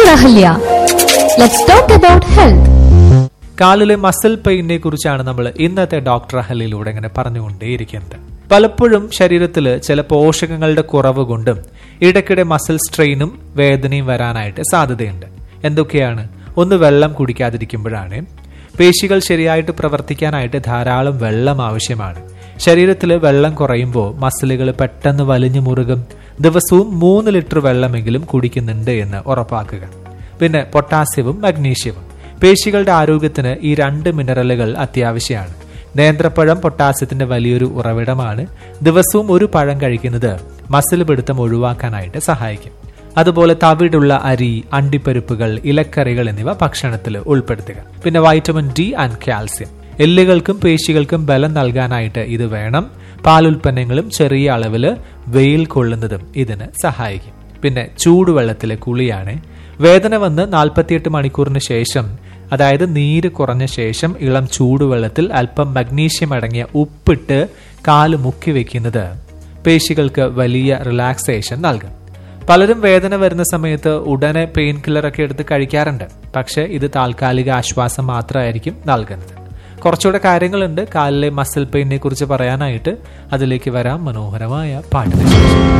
Ahalya. Let's talk about health. കാലിലെ muscle പെയിനെ കുറിച്ചാണ് നമ്മൾ ഇന്നത്തെ ഡോക്ടർ അഹലിലൂടെ ഇങ്ങനെ പറഞ്ഞുകൊണ്ടേയിരിക്കുന്നത് പലപ്പോഴും ശരീരത്തിൽ ചില പോഷകങ്ങളുടെ കുറവ് കൊണ്ടും ഇടയ്ക്കിടെ മസിൽ സ്ട്രെയിനും വേദനയും വരാനായിട്ട് സാധ്യതയുണ്ട് എന്തൊക്കെയാണ് ഒന്ന് വെള്ളം കുടിക്കാതിരിക്കുമ്പോഴാണ് പേശികൾ ശരിയായിട്ട് പ്രവർത്തിക്കാനായിട്ട് ധാരാളം വെള്ളം ആവശ്യമാണ് ശരീരത്തിൽ വെള്ളം കുറയുമ്പോൾ മസിലുകൾ പെട്ടെന്ന് വലിഞ്ഞു മുറുകും ദിവസവും മൂന്ന് ലിറ്റർ വെള്ളമെങ്കിലും കുടിക്കുന്നുണ്ട് എന്ന് ഉറപ്പാക്കുക പിന്നെ പൊട്ടാസ്യവും മഗ്നീഷ്യവും പേശികളുടെ ആരോഗ്യത്തിന് ഈ രണ്ട് മിനറലുകൾ അത്യാവശ്യമാണ് നേന്ത്രപ്പഴം പൊട്ടാസ്യത്തിന്റെ വലിയൊരു ഉറവിടമാണ് ദിവസവും ഒരു പഴം കഴിക്കുന്നത് മസിൽ പിടുത്തം ഒഴിവാക്കാനായിട്ട് സഹായിക്കും അതുപോലെ തവിടുള്ള അരി അണ്ടിപ്പരിപ്പുകൾ ഇലക്കറികൾ എന്നിവ ഭക്ഷണത്തിൽ ഉൾപ്പെടുത്തുക പിന്നെ വൈറ്റമിൻ ഡി ആൻഡ് കാൽസ്യം എല്ലുകൾക്കും പേശികൾക്കും ബലം നൽകാനായിട്ട് ഇത് വേണം പാലുൽപ്പന്നങ്ങളും ചെറിയ അളവിൽ വെയിൽ കൊള്ളുന്നതും ഇതിന് സഹായിക്കും പിന്നെ ചൂടുവെള്ളത്തിലെ കുളിയാണ് വേദന വന്ന് നാൽപ്പത്തിയെട്ട് മണിക്കൂറിന് ശേഷം അതായത് നീര് കുറഞ്ഞ ശേഷം ഇളം ചൂടുവെള്ളത്തിൽ അല്പം മഗ്നീഷ്യം അടങ്ങിയ ഉപ്പിട്ട് കാല് മുക്കി വെക്കുന്നത് പേശികൾക്ക് വലിയ റിലാക്സേഷൻ നൽകും പലരും വേദന വരുന്ന സമയത്ത് ഉടനെ പെയിൻ കില്ലറൊക്കെ എടുത്ത് കഴിക്കാറുണ്ട് പക്ഷെ ഇത് താൽക്കാലിക ആശ്വാസം മാത്രമായിരിക്കും നൽകുന്നത് കുറച്ചുകൂടെ കാര്യങ്ങളുണ്ട് കാലിലെ മസിൽ പെയിനെ കുറിച്ച് പറയാനായിട്ട് അതിലേക്ക് വരാം മനോഹരമായ പാട്ടിന് ശേഷം